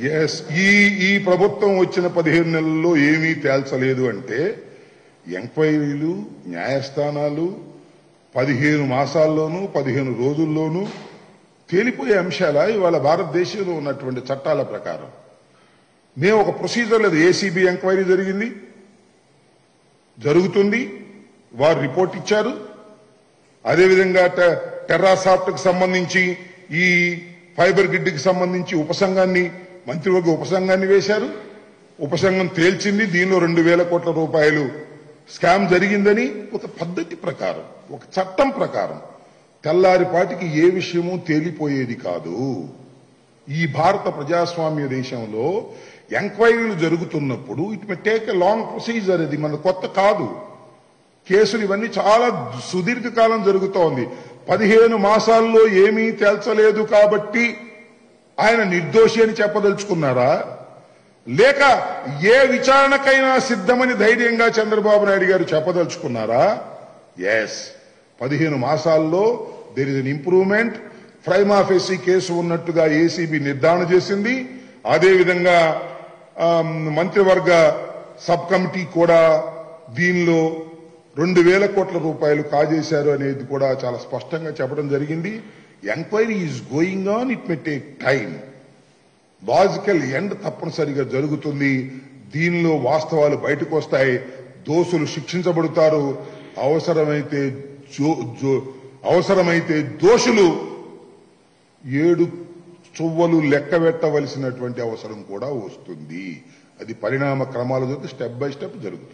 yes ఈ ఈ ప్రభుత్వం వచ్చిన పదిహేను నెలల్లో ఏమీ తేల్చలేదు అంటే ఎంక్వైరీలు న్యాయస్థానాలు పదిహేను మాసాల్లోనూ పదిహేను రోజుల్లోనూ తేలిపోయే అంశాల ఇవాళ భారతదేశంలో ఉన్నటువంటి చట్టాల ప్రకారం మేము ఒక ప్రొసీజర్ లేదు ఏసీబీ ఎంక్వైరీ జరిగింది జరుగుతుంది వారు రిపోర్ట్ ఇచ్చారు అదేవిధంగా టె- టెర్రాసాఫ్ట్కి సంబంధించి ఈ ఫైబర్ గ్రిడ్కి సంబంధించి ఉపసంఘాన్ని మంత్రివర్గ ఉపసంఘాన్ని వేశారు ఉపసంఘం తేల్చింది దీనిలో రెండు వేల కోట్ల రూపాయలు స్కామ్ జరిగిందని ఒక పద్ధతి ప్రకారం ఒక చట్టం ప్రకారం తెల్లారిపాటికి ఏ విషయమూ తేలిపోయేది కాదు ఈ భారత ప్రజాస్వామ్య దేశంలో ఎంక్వైరీలు జరుగుతున్నప్పుడు it may take a long procedure ఇది మన కొత్త కాదు కేసులు ఇవన్నీ చాలా సుదీర్ఘకాలం జరుగుతోంది పదిహేను మాసాల్లో ఏమీ తేల్చలేదు కాబట్టి ఆయన నిర్దోషి అని చెప్పదలుచుకున్నారా లేక ఏ విచారణకైనా సిద్ధమని ధైర్యంగా చంద్రబాబు నాయుడు గారు చెప్పదలుచుకున్నారా ఎస్ పదిహేను మాసాల్లో there is an improvement prima facie case ఉన్నట్టుగా ఏసీబీ నిర్ధారణ చేసింది అదేవిధంగా ఆమ్, మంత్రివర్గ సబ్ కమిటీ కూడా దీనిలో రెండు వేల కోట్ల రూపాయలు కాజేశారు అనేది కూడా చాలా స్పష్టంగా చెప్పడం జరిగింది enquiry is going on it may take time logical end తప్పనిసరిగా జరుగుతుంది దీనిలో వాస్తవాలు బయటకు వస్తాయి దోషులు శిక్షించబడతారు అవసరమైతే జో- జో- అవసరమైతే దోషులు ఏడు చువ్వలు లెక్క పెట్టవలసినటువంటి అవసరం కూడా వస్తుంది అది పరిణామ క్రమాల జరుగుతూ స్టెప్ బై స్టెప్ జరుగుతుంది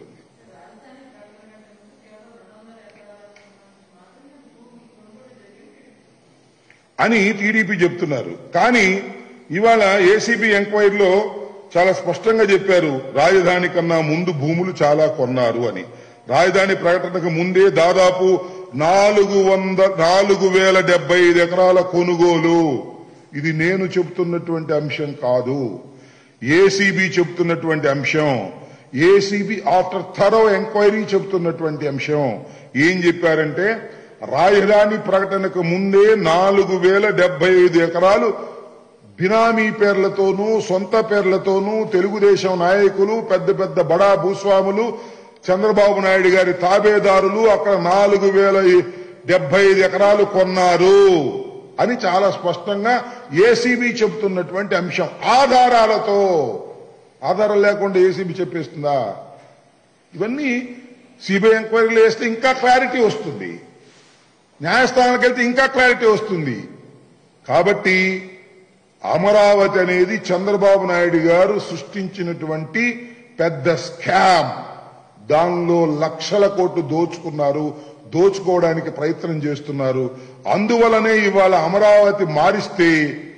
అని టీడీపీ చెప్తున్నారు కానీ ఇవాళ ఏసీబీ ఎంక్వైరీలో చాలా స్పష్టంగా చెప్పారు రాజధాని కన్నా ముందు భూములు చాలా కొన్నారు అని రాజధాని ప్రకటనకు ముందే దాదాపు నాలుగు వంద నాలుగు వేల డెబ్బై ఐదు ఎకరాల కొనుగోలు ఇది నేను చెబుతున్నటువంటి అంశం కాదు ఏసీబీ చెబుతున్నటువంటి అంశం ఏసీబీ ఆఫ్టర్ థరో ఎంక్వైరీ చెబుతున్నటువంటి అంశం ఏం చెప్పారంటే రాజధాని ప్రకటనకు ముందే నాలుగు వేల డెబ్బై ఐదు ఎకరాలు బినామీ పేర్లతోనూ సొంత పేర్లతోనూ తెలుగుదేశం నాయకులు పెద్ద పెద్ద బడా భూస్వాములు చంద్రబాబు నాయుడు గారి తాబేదారులు అక్కడ నాలుగు వేల డెబ్బై ఐదు ఎకరాలు కొన్నారు అని చాలా స్పష్టంగా ఏసీబీ చెబుతున్నటువంటి అంశం ఆధారాలతో ఆధారం లేకుండా ఏసీబీ చెప్పేస్తుందా ఇవన్నీ సిబిఐ ఎంక్వైరీలు వేస్తే ఇంకా క్లారిటీ వస్తుంది న్యాయస్థానానికి వెళ్తే ఇంకా క్లారిటీ వస్తుంది కాబట్టి అమరావతి అనేది చంద్రబాబు నాయుడు గారు సృష్టించినటువంటి పెద్ద స్కామ్ దానిలో లక్షల కోట్లు దోచుకున్నారు దోచుకోవడానికి ప్రయత్నం చేస్తున్నారు అందువలనే ఇవాళ అమరావతి మారిస్తే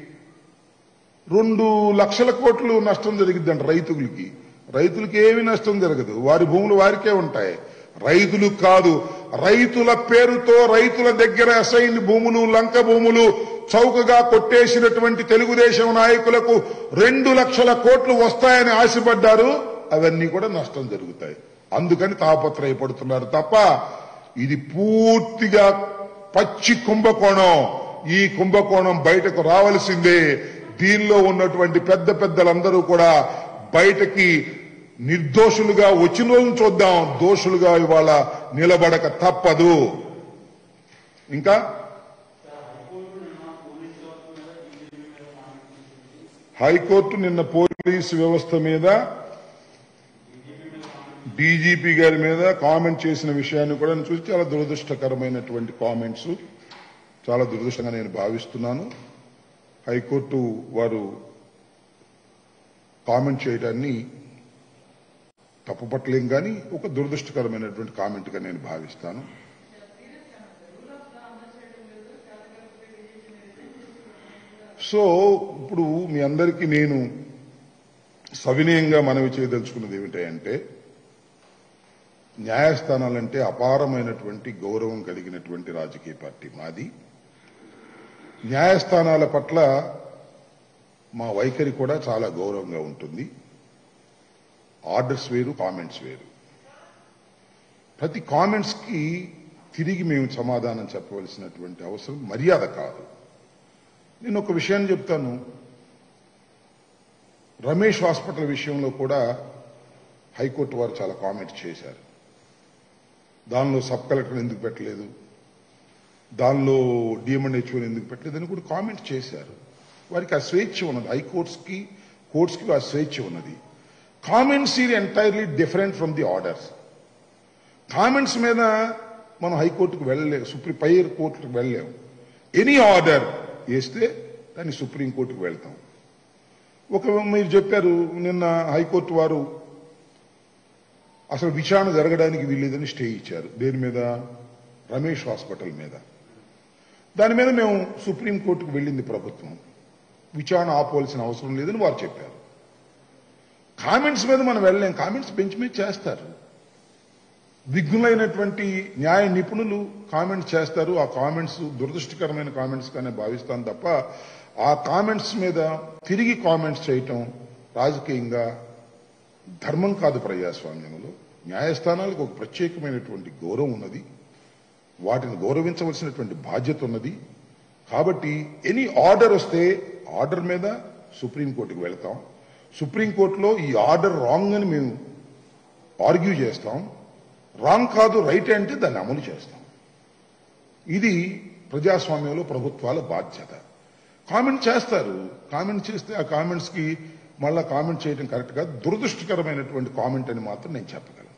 రెండు లక్షల కోట్లు నష్టం జరిగిద్దంట రైతులకి రైతులకి ఏమి నష్టం జరగదు వారి భూములు వారికే ఉంటాయి రైతులు కాదు రైతుల పేరుతో రైతుల దగ్గర అసైన్ భూములు లంక భూములు చౌకగా కొట్టేసినటువంటి తెలుగుదేశం నాయకులకు రెండు లక్షల కోట్లు వస్తాయని ఆశపడ్డారు అవన్నీ కూడా నష్టం జరుగుతాయి అందుకని తాపత్రయపడుతున్నారు తప్ప ఇది పూర్తిగా పచ్చి కుంభకోణం ఈ కుంభకోణం బయటకు రావలసిందే దీనిలో ఉన్నటువంటి పెద్ద పెద్దలందరూ కూడా బయటకి నిర్దోషులుగా వచ్చిన రోజును చూద్దాం దోషులుగా ఇవాళ నిలబడక తప్పదు ఇంకా హైకోర్టు నిన్న పోలీసు వ్యవస్థ మీద డీజీపీ గారి మీద కామెంట్ చేసిన విషయాన్ని కూడా నేను చూసి చాలా దురదృష్టకరమైనటువంటి కామెంట్స్ చాలా దురదృష్టంగా నేను భావిస్తున్నాను హైకోర్టు వారు కామెంట్ చేయడాన్ని తప్పుపట్టలేం కానీ ఒక దురదృష్టకరమైనటువంటి కామెంట్గా నేను భావిస్తాను సో ఇప్పుడు మీ అందరికీ నేను సవినయంగా మనవి చేయదలుచుకున్నది ఏమిటంటే న్యాయస్థానాలంటే అపారమైనటువంటి గౌరవం కలిగినటువంటి రాజకీయ పార్టీ మాది న్యాయస్థానాల పట్ల మా వైఖరి కూడా చాలా గౌరవంగా ఉంటుంది ఆర్డర్స్ వేరు కామెంట్స్ వేరు ప్రతి కామెంట్స్ కి తిరిగి మేము సమాధానం చెప్పవలసినటువంటి అవసరం మర్యాద కాదు నేను ఒక విషయాన్ని చెప్తాను రమేష్ హాస్పిటల్ విషయంలో కూడా హైకోర్టు వారు చాలా కామెంట్ చేశారు దానిలో సబ్ కలెక్టర్ ఎందుకు పెట్టలేదు దానిలో డిఎంఎన్హెచ్ఓని ఎందుకు పెట్టలేదు అని కూడా కామెంట్ చేశారు వారికి ఆ స్వేచ్ఛ ఉన్నది హైకోర్ట్స్కి కోర్ట్స్కి ఆ స్వేచ్ఛ ఉన్నది comments is entirely different from the orders comments మీద మనం హైకోర్టుకు వెళ్ళలేము సుప్రీం పై కోర్టుకు వెళ్ళలేము ఎనీ ఆర్డర్ వేస్తే దాన్ని సుప్రీంకోర్టుకు వెళ్తాం ఒక మీరు చెప్పారు నిన్న హైకోర్టు వారు అసలు విచారణ జరగడానికి వీల్లేదని స్టే ఇచ్చారు దేని మీద రమేష్ హాస్పిటల్ మీద దాని మీద మేము సుప్రీంకోర్టుకు వెళ్ళింది ప్రభుత్వం విచారణ ఆపవలసిన అవసరం లేదని వారు చెప్పారు కామెంట్స్ మీద మనం వెళ్ళలేం కామెంట్స్ బెంచ్ మీద చేస్తారు విఘ్నులైనటువంటి న్యాయ నిపుణులు కామెంట్స్ చేస్తారు ఆ కామెంట్స్ దురదృష్టకరమైన కామెంట్స్ గానే భావిస్తాను తప్ప ఆ కామెంట్స్ మీద తిరిగి కామెంట్స్ చేయటం రాజకీయంగా ధర్మం కాదు ప్రజాస్వామ్యంలో న్యాయస్థానాలకు ఒక ప్రత్యేకమైనటువంటి గౌరవం ఉన్నది వాటిని గౌరవించవలసినటువంటి బాధ్యత ఉన్నది కాబట్టి ఎనీ ఆర్డర్ వస్తే ఆర్డర్ మీద సుప్రీంకోర్టుకు వెళ్తాం సుప్రీంకోర్టులో ఈ ఆర్డర్ రాంగ్ అని మేము ఆర్గ్యూ చేస్తాం రాంగ్ కాదు రైట్ అంటే దాన్ని అమలు చేస్తాం ఇది ప్రజాస్వామ్యంలో ప్రభుత్వాల బాధ్యత కామెంట్ చేస్తారు కామెంట్ చేస్తే ఆ కామెంట్స్కి మళ్ళా కామెంట్ చేయడం కరెక్ట్ కాదు దురదృష్టకరమైనటువంటి కామెంట్ అని మాత్రం నేను చెప్పగలను